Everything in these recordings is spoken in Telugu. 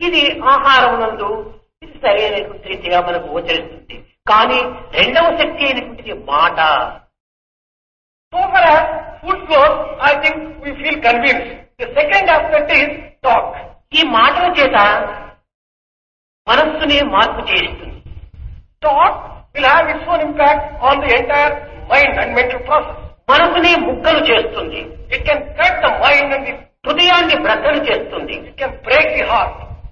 ఇది ఆహారం నందు ఇది సరైనటువంటి రీతిగా మనకు గోచరిస్తుంది కానీ రెండవ శక్తి అయినటువంటిది మాట So far as food goes, I think we feel convinced. The second aspect is talk. ఈ మాటల చేత మనస్సుని మార్పు చేస్తుంది Talk will have its own impact on the entire mind and mental process. మనసుని ముక్కలు చేస్తుంది It can cut the mind and it, హృదయాన్ని బ్రద్దలు చేస్తుంది it can break the heart.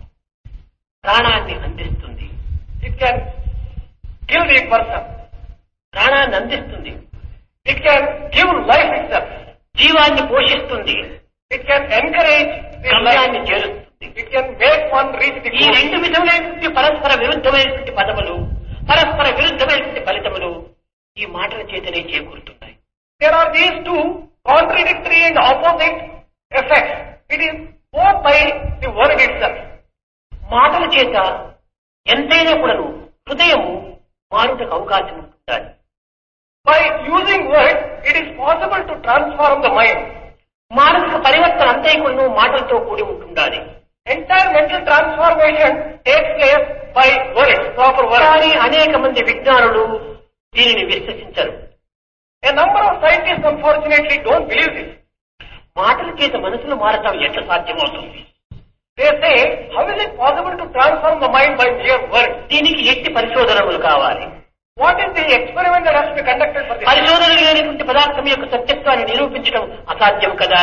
ప్రాణాన్ని అందిస్తుంది It can kill the person. ప్రాణాన్ని అందిస్తుంది It can give life itself. జీవాన్ని పోషిస్తుంది It can encourage the గమ్యాన్ని life. చేరుస్తుంది It can make one reach the ఈ goal. రెండు విధములైనటువంటి పరస్పర విరుద్ధమైనటువంటి పదములు పరస్పర విరుద్ధమైనటువంటి ఫలితములు ఈ మాటల చేతనే చేకూరుతున్నాయి There are these two contradictory and opposite effects. It is both by the word itself. మాటల చేత ఎంతైనా కూడాను హృదయము మారుటకు అవకాశం ఉంటుండాలి By using words, it is possible to transform the mind. మానసిక పరివర్తన అంతే కూడాను మాటలతో కూడి ఉంటుండాలి Entire mental transformation takes place by words, proper words. కానీ అనేక మంది విజ్ఞానులు దీనిని విశ్వసించరు A number of scientists unfortunately don't believe this. మాటల చేత మనసును మారటం ఎట్లా సాధ్యమవుతుంది They say, how is it possible to transform the mind by mere words? దీనికి ఎట్టి పరిశోధనలు కావాలి What is the experiment that has to be conducted for this? పరిశోధనలు లేనటువంటి పదార్థం యొక్క సత్యత్వాన్ని నిరూపించడం అసాధ్యం కదా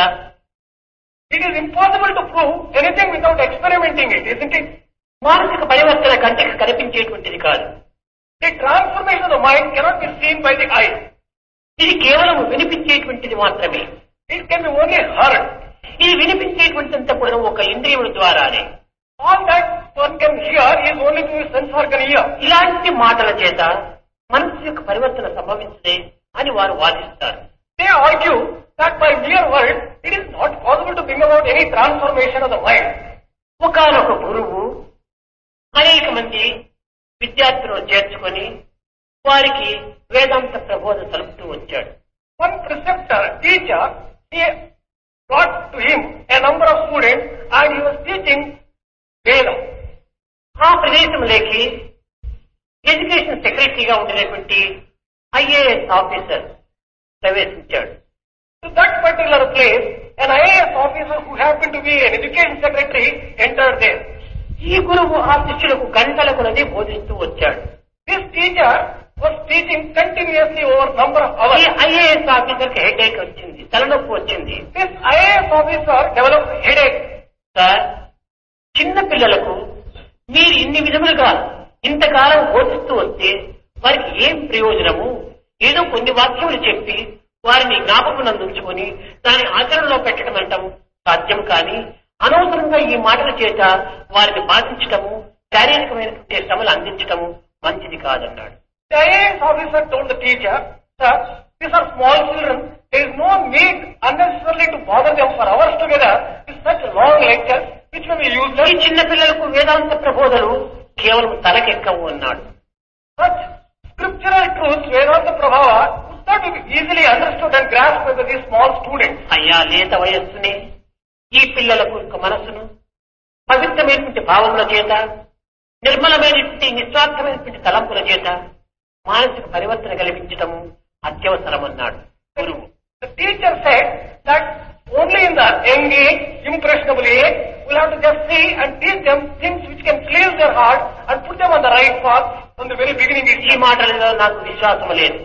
It is impossible to prove anything without experimenting it, isn't it? మానసిక పరివర్తన కంటికి కనిపించేటువంటిది కాదు The transformation of the mind cannot be seen by the eye. ఇది కేవలం వినిపించేటువంటిది మాత్రమే It can be only heard. ఇది వినిపించేటువంటిదంత కూడా ఒక ఇంద్రియముల ద్వారానే All that one can hear is only through his sense organ ear. ఇలాంటి మాటల చేత మనసు యొక్క పరివర్తన సంభవించదే అని వారు వాదిస్తారు They argue that by mere word, it is not possible to bring about any transformation of the mind. ఒకనొక గురువు అనేక మంది విద్యార్థులను చేర్చుకొని వారికి వేదాంత ప్రబోధన సలుపుతూ వచ్చాడు One preceptor, teacher, he brought to him a number of students and he was teaching Vedam. ఆ ప్రదేశంలోకి ఎడ్యుకేషన్ సెక్రటరీగా ఉండినటువంటి ఐఏఎస్ ఆఫీసర్ ప్రవేశించాడు To that particular place, an IAS officer who happened to be an education secretary entered there. ఈ గురువు ఆ శిష్యులకు గంటలకు నది బోధిస్తూ వచ్చాడు This teacher was teaching continuously over number of ఈ hours. ఐఏఎస్ ఆఫీసర్ కి హెడేక్ వచ్చింది తలనొప్పి వచ్చింది This IAS officer developed headache. Sir చిన్న పిల్లలకు మీరు ఇన్ని విధములుగా ఇంతకాలం బోధిస్తూ వస్తే వారికి ఏం ప్రయోజనము ఏదో కొన్ని వాక్యములు చెప్పి వారిని జ్ఞాపకం ఉంచుకొని దాని ఆచరణలో పెట్టడం అంటాం సాధ్యం కానీ అనవసరంగా ఈ మాటల చేత వారిని బాధించటము శారీరకమైనటువంటి శ్రమలు అందించటము మంచిది కాదన్నాడు The IAS officer told the teacher, Sir, these are small children. There is no need unnecessarily to bother them for hours together with such long lectures which may be ఈ useless. చిన్న పిల్లలకు వేదాంత ప్రబోధలు కేవలం తలకెక్కవు అన్నాడు Such scriptural truths, Vedanta Prabhava, would not be easily understood and grasped by these small students. అయ్యా లేత వయస్సునే ఈ పిల్లలకు యొక్క మనస్సును పవిత్రమైనటువంటి భావముల చేత నిర్మలమైనటువంటి నిస్వార్థమైనటువంటి తలంపుల చేత మానసిక పరివర్తన కల్పించటము అత్యవసరమన్నాడు గురువు The teacher said that only in the young age, impressionable age, we'll have to just see and teach them things which can cleanse their heart and put them on the right path from the very beginning ఈ itself. మాటలలో నాకు విశ్వాసం లేదు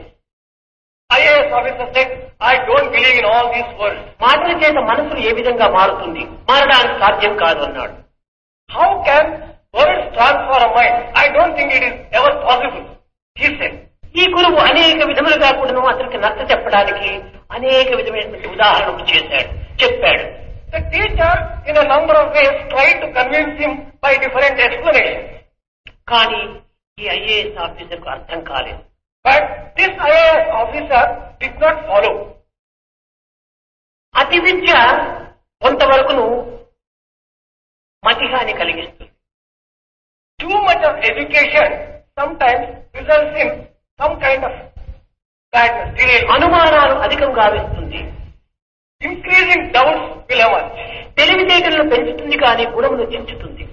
IAS officer said, I don't believe in all these words. మాటల చేత మనసులు ఏ విధంగా మారుతుంది మారడానికి సాధ్యం కాదు అన్నాడు How can words transform a mind? I don't think it is ever possible. He said. ఈ గురువు అనేక విధములుగా కూడాను అతనికి నచ్చ చెప్పడానికి అనేక విధమైనటువంటి ఉదాహరణలు చేశాడు చెప్పాడు The teacher, in a number of ways, tried to convince him by different explanations. కానీ ఈ ఐఏఎస్ ఆఫీసర్కు అర్థం కాలేదు But this IAS officer did not follow. అతి విద్య కొంతవరకును మతిహాని కలిగిస్తుంది Too much of education sometimes results in some kind of badness, derailment. అనుమానాలు అధికం గావిస్తుంది Increasing doubts will emerge. తెలివితేటలను పెంచుతుంది కానీ గుణమును చించుతుంది